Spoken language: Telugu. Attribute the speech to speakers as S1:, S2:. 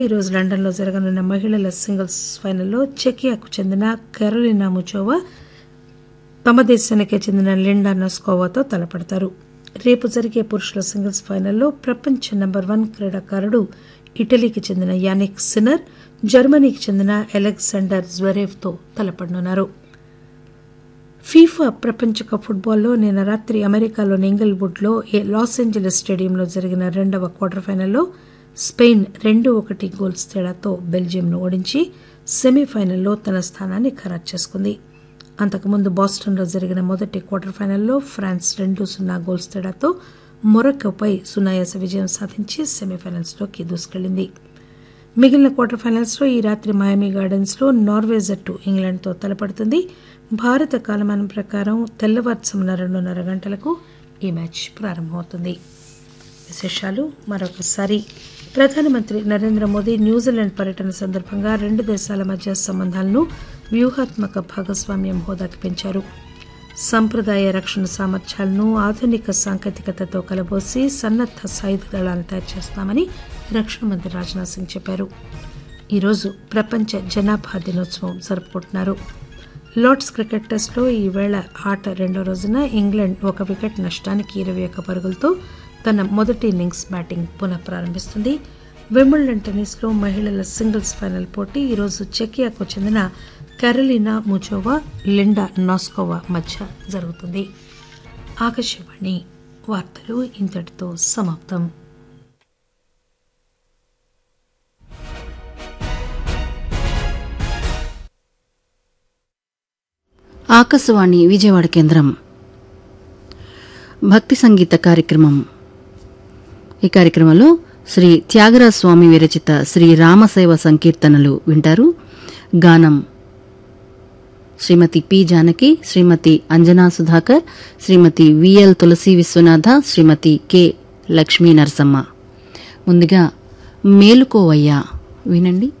S1: ఈరోజు లండన్లో జరగనున్న మహిళల సింగిల్స్ ఫైనల్లో చెకియాకు చెందిన కెరోలినా ముచోవా తమ దేశానికే చెందిన లిండా నస్కోవాతో తలపడతారు రేపు జరిగే పురుషుల సింగిల్స్ ఫైనల్లో ప్రపంచ నెంబర్ వన్ క్రీడాకారుడు ఇటలీకి చెందిన యానిక్ సిన్నర్ జర్మనీకి చెందిన అలెగ్జాండర్ జ్వరేవ్తో తలపడనున్నారు ఫీఫా ప్రపంచ కప్ ఫుట్బాల్లో నిన్న రాత్రి అమెరికాలోని ఇంగిల్వుడ్లో లాస్ ఏంజలీస్ స్టేడియంలో జరిగిన రెండవ క్వార్టర్ ఫైనల్లో స్పెయిన్ రెండు ఒకటి గోల్స్ తేడాతో బెల్జియంను ఓడించి సెమీఫైనల్లో తన స్థానాన్ని ఖరారు చేసుకుంది అంతకుముందు బాస్టన్లో జరిగిన మొదటి క్వార్టర్ ఫైనల్లో ఫ్రాన్స్ రెండు సున్నా గోల్స్ తేడాతో మొరక్కోపై సునాయాస విజయం సాధించి సెమీఫైనల్స్లోకి దూసుకెళ్లింది మిగిలిన క్వార్టర్ ఫైనల్స్లో ఈ రాత్రి మయామి గార్డెన్స్లో నార్వే జట్టు ఇంగ్లాండ్తో తలపడుతుంది భారత కాలమానం ప్రకారం తెల్లవారుజామున రెండున్నర గంటలకు ఈ మ్యాచ్ ప్రారంభమవుతుంది విశేషాలు మరొకసారి ప్రధానమంత్రి నరేంద్ర మోదీ న్యూజిలాండ్ పర్యటన సందర్భంగా రెండు దేశాల మధ్య సంబంధాలను వ్యూహాత్మక భాగస్వామ్యం హోదాకి పెంచారు సంప్రదాయ రక్షణ సామర్థ్యాలను ఆధునిక సాంకేతికతతో కలబోసి సన్నద్ద సాయుధ దళాలను తయారు చేస్తామని రక్షణ మంత్రి రాజ్నాథ్ సింగ్ చెప్పారు ఈరోజు ప్రపంచ జనాభా దినోత్సవం జరుపుకుంటున్నారు లార్డ్స్ క్రికెట్ టెస్ట్లో ఈవేళ ఆట రెండో రోజున ఇంగ్లాండ్ ఒక వికెట్ నష్టానికి ఇరవై ఒక్క పరుగులతో తన మొదటి ఇన్నింగ్స్ బ్యాటింగ్ పునః ప్రారంభిస్తుంది వింబుల్డన్ టెన్నిస్లో మహిళల సింగిల్స్ ఫైనల్ పోటీ ఈరోజు చెకియాకు చెందిన కెరలినా ముజోవా లిండా నాస్కోవా మధ్య జరుగుతుంది ఆకాశవాణి వార్తలు ఇంతటితో సమాప్తం
S2: ఆకాశవాణి విజయవాడ కేంద్రం భక్తి సంగీత కార్యక్రమం ఈ కార్యక్రమంలో శ్రీ త్యాగరాజ స్వామి విరచిత శ్రీ రామసేవ సంకీర్తనలు వింటారు గానం Srimati P Janaki Srimati Anjana Sudhakar Srimati V L Tulasi Viswanatha Srimati K Lakshmi Narasamma ముందుగా మేలుకోవయ్యా వినండి